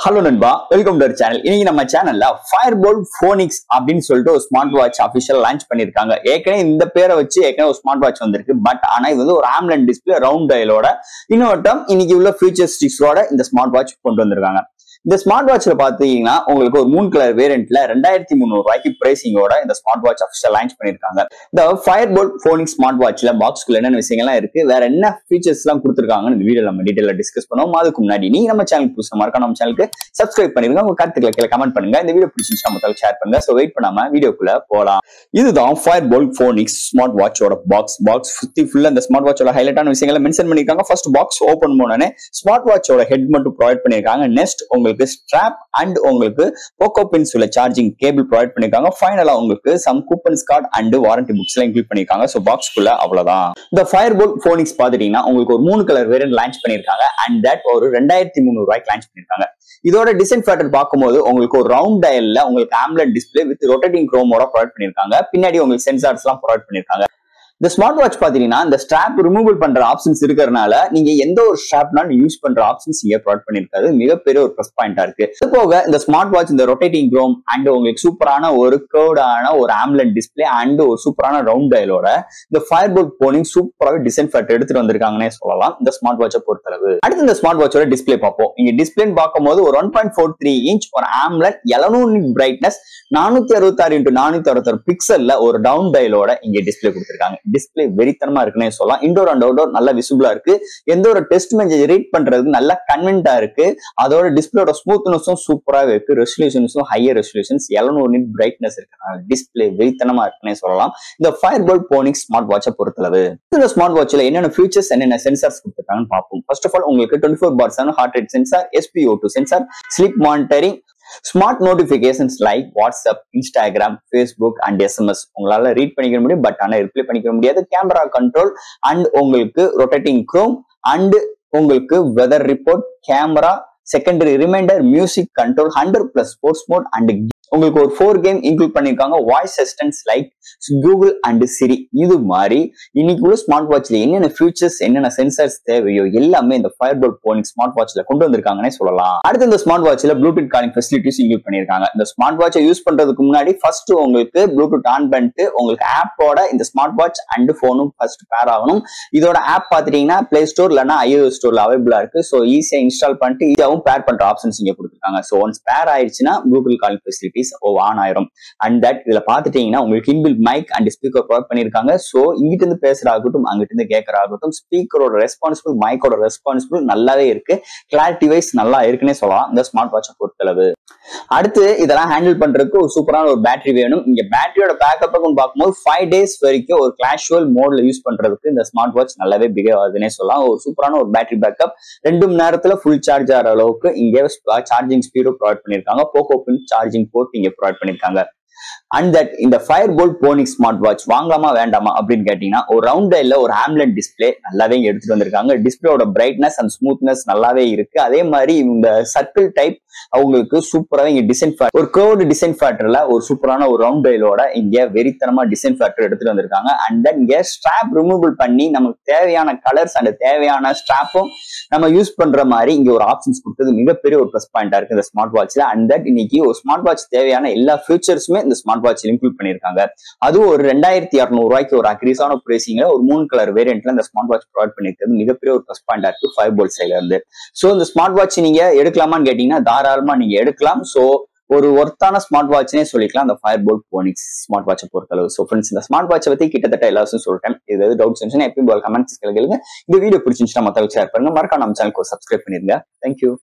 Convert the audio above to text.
hello நண்பா welcome to channel இன்னைக்கு நம்ம சேனல்ல ஃபயர் போல் போனிக்ஸ் அப்படின்னு சொல்லிட்டு ஒரு ஸ்மார்ட் வாட்ச் அபிஷியல் லான்ச் பண்ணிருக்காங்க ஏற்கனவே இந்த பேரை வச்சு ஏற்கனவே ஒரு ஸ்மார்ட் வாட்ச் வந்திருக்கு பட் ஆனா இது வந்து ஒரு ஆம்லன் டிஸ்பிளே ரவுண்ட் டயலோட இன்னொரு இன்னைக்கு உள்ள ஃபியூச்சரிஸ்டிக்ஸோட இந்த ஸ்மார்ட் வாட்ச் கொண்டு வந்திருக்காங்க இந்த ஸ்மார்ட் வாட்ச்ல பாத்தீங்கன்னா உங்களுக்கு ஒரு மூணு கலர் வேரியன்ட்ல ரெண்டாயிரத்தி முந்நூறு ரூபாய்க்கு பிரைசிங்கோட இந்த ஸ்மார்ட் வாட்ச் அபிஷியல் லான்ச் பண்ணிருக்காங்க இந்த ஃபயர் போல்ட் போனிக் ஸ்மார்ட் வாட்ச்ல பாக்ஸ்க்குள்ள என்னென்ன விஷயங்கள்லாம் இருக்கு வேற என்ன ஃபீச்சர்ஸ் எல்லாம் கொடுத்துருக்காங்கன்னு இந்த வீடியோ நம்ம டீடைலா டிஸ்கஸ் பண்ணுவோம் அதுக்கு முன்னாடி நீங்க நம்ம சேனல் புதுசா மறக்காம நம்ம சேனலுக்கு சப்ஸ்கிரைப் பண்ணிருங்க உங்க கருத்துக்களை கீழே கமெண்ட் பண்ணுங்க இந்த வீடியோ பிடிச்சிருந்துச்சா மத்தவங்க ஷேர் பண்ணுங்க ஸோ வெயிட் பண்ணாம வீடியோக்குள்ள போலாம் இதுதான் ஃபயர் போல்ட் போனிக்ஸ் ஸ்மார்ட் வாட்சோட பாக்ஸ் பாக்ஸ் சுத்தி ஃபுல்லா இந்த ஸ்மார்ட் வாட்சோட ஹைலைட்டான விஷயங்களை மென்ஷன் பண்ணிருக்காங்க ஃபர்ஸ்ட் பாக்ஸ் ஓபன் பண்ணோடனே ஸ்மார்ட் வாட்சோட ஹெட் மட்டும் ப்ரொவைட் பண்ணிருக்காங்க நெக்ஸ்ட் உங்களுக்கு ஸ்ட்ராப் அண்ட் உங்களுக்கு போக்கோ பின்ஸ் உள்ள சார்ஜிங் கேபிள் ப்ரொவைட் பண்ணிருக்காங்க ஃபைனலா உங்களுக்கு some coupons card and warranty books எல்லாம் இன்க்ளூட் பண்ணிருக்காங்க ஸோ பாக்ஸ்க்குள்ள அவ்வளவுதான் இந்த ஃபயர் போல்ட் போனிக்ஸ் பாத்துட்டீங்கன்னா உங்களுக்கு ஒரு மூணு கலர் வேரியன்ட் லான்ச் பண்ணிருக்காங்க அண்ட் தட் ஒரு ரெண்டாயிரத்தி முந்நூறு ரூபாய்க்கு லான்ச் பண்ணிருக்காங்க இதோட டிசைன் ஃபேக்டர் பார்க்கும்போது உங்களுக்கு ஒரு ரவுண்ட் டயல்ல உங்களுக்கு ஆம்லெட் டிஸ்பிளே வித் ரொட்டேட்டிங் குரோமோட ப்ரொவைட் பண்ணிருக்காங்க பின்னாடி உங்களுக்கு சென்சார்ஸ் எல்லாம் ப்ரொவைட் பண்ணிருக்காங்க இந்த ஸ்மார்ட் வாட்ச் பாத்தீங்கன்னா இந்த ஸ்ட்ராப் ரிமூவல் பண்ற ஆப்ஷன்ஸ் இருக்கிறதுனால நீங்க எந்த ஒரு ஸ்ட்ராப்னாலும் யூஸ் பண்ற ஆப்ஷன்ஸ் இங்க ப்ரொவைட் பண்ணிருக்காது மிகப்பெரிய ஒரு ப்ளஸ் பாயிண்டா இருக்கு இது போக இந்த ஸ்மார்ட் வாட்ச் இந்த ரொட்டேட்டிங் க்ரோம் அண்ட் உங்களுக்கு சூப்பரான ஒரு கேர்டான ஒரு ஆம்லெட் டிஸ்பிளே அண்ட் ஒரு சூப்பரான ரவுண்ட் டயலோட இந்த ஃபயர் போர்ட் போனிங் சூப்பராகவே டிசைன் ஃபேக்டர் எடுத்துட்டு வந்திருக்காங்கன்னே சொல்லலாம் இந்த ஸ்மார்ட் வாட்சை பொறுத்தளவு அடுத்து இந்த ஸ்மார்ட் வாட்சோட டிஸ்பிளே பார்ப்போம் இங்க டிஸ்பிளேன்னு பார்க்கும்போது ஒரு one point four three inch ஒரு ஆம்லெட் எழுநூறு பிரைட்னஸ் நானூத்தி அறுபத்தாறு இன்டூ நானூத்தி அறுபத்தாறு பிக்சல்ல ஒரு டவுன் டயலோட இங்க டிஸ்பிளே கொடுத்திருக்காங்க டிஸ்பிளே வெறித்தனமா இருக்குன்னே சொல்லலாம் இன்டோர் அண்ட் அவுட்டோர் நல்லா விசிபிளா இருக்கு எந்த ஒரு டெஸ்ட் மெசேஜ் ரீட் பண்றதுக்கு நல்லா கன்வென்டா இருக்கு அதோட டிஸ்பிளேட ஸ்மூத்னஸும் சூப்பராகவே இருக்கு ரெசல்யூஷன்ஸும் ஹையர் ரெசல்யூஷன்ஸ் எழுநூறு நிட் பிரைட்னஸ் இருக்கிறனால டிஸ்பிளே வெறித்தனமா இருக்குன்னே சொல்லலாம் இந்த ஃபயர் போல்ட் போனிக் ஸ்மார்ட் வாட்சை பொறுத்தளவு இந்த ஸ்மார்ட் வாட்ச்ல என்னென்ன ஃபீச்சர்ஸ் என்னென்ன சென்சார்ஸ் கொடுத்துருக்காங்கன்னு பார்ப்போம் ஃபர்ஸ்ட் ஆஃப் ஆல் உங்களுக்கு twenty four by seven heart rate sensor SPO two sensor sleep monitoring smart notifications like WhatsApp Instagram Facebook and SMS உங்களால ரீட் பண்ணிக்க முடியும் பட் ஆனால் ரிப்ளை பண்ணிக்க முடியாது கேமரா கண்ட்ரோல் அண்ட் உங்களுக்கு ரொட்டேட்டிங் க்ரோம் அண்ட் உங்களுக்கு weather report camera sedentary reminder music control hundred plus sports mode and உங்களுக்கு ஒரு ஃபோர் கேம் இன்க்ளூட் பண்ணிருக்காங்க voice assistance like Google and Siri இது மாதிரி இன்னைக்கு உள்ள ஸ்மார்ட் வாட்ச்ல என்னென்ன ஃபியூச்சர்ஸ் என்னென்ன சென்சர்ஸ் தேவையோ எல்லாமே இந்த ஃபயர் போல்ட் போனிக் ஸ்மார்ட் வாட்ச்ல கொண்டு வந்திருக்காங்கன்னே சொல்லலாம் அடுத்து இந்த ஸ்மார்ட் வாட்ச்ல ப்ளூடூத் காலிங் ஃபெசிலிட்டிஸ் இன்க்ளூட் பண்ணிருக்காங்க இந்த ஸ்மார்ட் வாட்சை யூஸ் பண்றதுக்கு முன்னாடி ஃபர்ஸ்ட் உங்களுக்கு ப்ளூடூத் ஆன் பண்ணிட்டு உங்களுக்கு ஆப்போட இந்த ஸ்மார்ட் வாட்ச் அண்ட் போனும் ஃபர்ஸ்ட் பேர் ஆகணும் இதோட ஆப் பாத்துட்டீங்கன்னா பிளே ஸ்டோர் இல்லைன்னா ஐஓ ஸ்டோர்ல அவைபிளா இருக்கு ஸோ ஈஸியா இன்ஸ்டால் பண்ணிட்டு ஈஸியாவும் பேர் பண்ற ஆப்ஷன்ஸ் இங்க கொடுத்துருக்காங்க ஸோ ஒன்ஸ் பேர் ஆயிடுச்சுன்னா கூகுள் காலிங் ஃபெசிலிட்டிஸ் ஆன் ஆயிரும் அண்ட் தட் இதுல பாத்துட்டீங்கன்னா உங்களுக்கு inbuilt mic and speaker provide பண்ணிருக்காங்க ஸோ இங்கிட்ட இருந்து பேசுற ஆகட்டும் அங்கிட்ட இருந்து கேட்கற ஆகட்டும் ஸ்பீக்கரோட ரெஸ்பான்சிபிள் மைக்கோட ரெஸ்பான்சிபிள் நல்லாவே இருக்கு கிளாரிட்டி வைஸ் நல்லா இருக்குன்னே சொல்லலாம் இந்த ஸ்மார்ட் வாட்சை பொறுத்தளவு அடுத்து இதெல்லாம் ஹேண்டில் பண்றதுக்கு ஒரு சூப்பரான ஒரு பேட்டரி வேணும் இங்க பேட்டரியோட பேக்கப்புக்கும் பார்க்கும்போது ஃபைவ் டேஸ் வரைக்கும் ஒரு கிளாஷுவல் மோட்ல யூஸ் பண்றதுக்கு இந்த ஸ்மார்ட் வாட்ச் நல்லாவே பிகேவ் ஆகுதுன்னே சொல்லலாம் ஒரு சூப்பரான ஒரு பேட்டரி பேக்கப் ரெண்டு மணி நேரத்துல ஃபுல் சார்ஜ் ஆகிற அளவுக்கு இங்கே சார்ஜிங் ஸ்பீடும் ப்ரொவைட் பண்ணிருக்காங்க போக்கோ பின் சார்ஜிங் போர்ட் இங்க ப்ரொவைட் பண்ணிருக்காங்க அண்ட் தட் இந்த Fire Boltt Phoenix smart watch வாங்கலாமா வேண்டாமா அப்படின்னு கேட்டீங்கன்னா ஒரு ரவுண்ட் டைல ஒரு ஆம்லெட் டிஸ்பிளே நல்லாவே எடுத்துட்டு வந்திருக்காங்க டிஸ்பிளேயோட பிரைட்னஸ் அண்ட் ஸ்மூத்னஸ் நல்லாவே இருக்கு அதே மாதிரி இந்த சர்க்கிள் டைப் அவங்களுக்கு சூப்பராக இங்க டிசைன் ஒரு கேர்டு டிசைன் ஃபேக்டர்ல ஒரு சூப்பரான ஒரு ரவுண்ட் டைலோட இங்க வெறித்தனமா டிசைன் ஃபேக்டர் எடுத்துட்டு வந்திருக்காங்க அண்ட் தென் இங்க ஸ்ட்ராப் ரிமூவல் பண்ணி நமக்கு தேவையான கலர்ஸ் அண்ட் தேவையான ஸ்ட்ராப்பும் நம்ம யூஸ் பண்ற மாதிரி இங்க ஒரு ஆப்ஷன்ஸ் கொடுத்தது மிகப்பெரிய ஒரு ப்ளஸ் பாயிண்டா இருக்கு இந்த ஸ்மார்ட் வாட்ச்ல அண்ட் தட் இன்னைக்கு ஒரு ஸ்மார்ட் வாட்ச் தேவையான எல்லா ஃபியூச்சர்ஸுமே இந்த ஸ்மார்ட் வாட்ச் இன்க்ளூட் பண்ணிருக்காங்க அதுவும் ஒரு ரெண்டாயிரத்தி இரநூறு ரூபாய்க்கு ஒரு அக்ரீஸான பிரைசிங்ல ஒரு மூணு கலர் வேரியன்ட்ல இந்த ஸ்மார்ட் வாட்ச் ப்ரொவைட் பண்ணிருக்கிறது மிகப்பெரிய ஒரு ப்ளஸ் பாயிண்டா இருக்கு ஃபைவ் போல்ட் சைட்ல இருந்து ஸோ இந்த ஸ்மார்ட் வாட்ச் நீங்க எடுக்கலாமான்னு கேட்டீங்கன்னா தாராளமா நீங்க எடுக்கலாம் ஸோ ஒரு ஒர்த்தான ஸ்மார்ட் வாட்ச்னே சொல்லிக்கலாம் அந்த ஃபயர் போல்ட் போனிக்ஸ் ஸ்மார்ட் வாட்சை பொறுத்தளவு ஸோ ஃப்ரெண்ட்ஸ் இந்த ஸ்மார்ட் வாட்சை பத்தி கிட்டத்தட்ட எல்லாரும் சொல்லிட்டேன் இது டவுட்ஸ் இருந்துச்சுன்னா எப்பயும் போல் கமெண்ட்ஸ் கேளுங்க இந்த வீடியோ பிடிச்சிருந்துச்சுன்னா மத்தவங்க ஷேர் பண்ணுங்க மறக்காம நம்ம சேனலுக்கு சப்ஸ்கிரைப் பண்ணிருங்க தேங்க்யூ